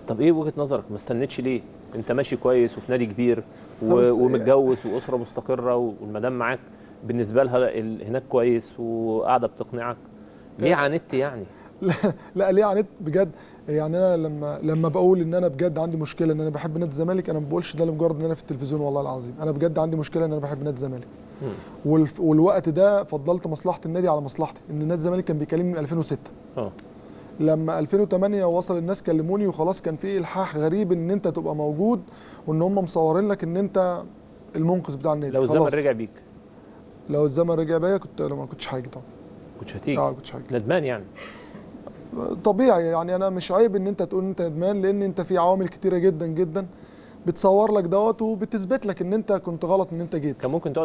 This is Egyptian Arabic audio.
طب ايه وجهه نظرك ما استنيتش ليه انت ماشي كويس وفي نادي كبير و... بس- ومتجوز واسره مستقره والمدام معاك بالنسبه لها ال- هناك كويس وقاعده بتقنعك ليه عاندت يعني لا, لا ليه عانيت بجد يعني انا لما لما بقول ان انا بجد عندي مشكله ان انا بحب نادي الزمالك انا ما بقولش ده لمجرد ان انا في التلفزيون والله العظيم انا بجد عندي مشكله ان انا بحب نادي الزمالك والف والوقت ده فضلت مصلحه النادي على مصلحتي ان نادي الزمالك كان بيكلمني من 2006 اه لما 2008 وصل الناس كلموني وخلاص كان في الحاح غريب ان انت تبقى موجود وان هم مصورين لك ان انت المنقذ بتاع النادي لو الزمن خلاص. رجع بيك لو الزمن رجع بيا كنت لو ما كنتش هاجي طبعا كنتش هتيجي اه كنتش هاجي ندمان يعني طبيعي يعني انا مش عيب ان انت تقول انت ندمان لان انت في عوامل كتيره جدا جدا بتصور لك دوت وبتثبت لك ان انت كنت غلط ان انت جيت كان ممكن تقعد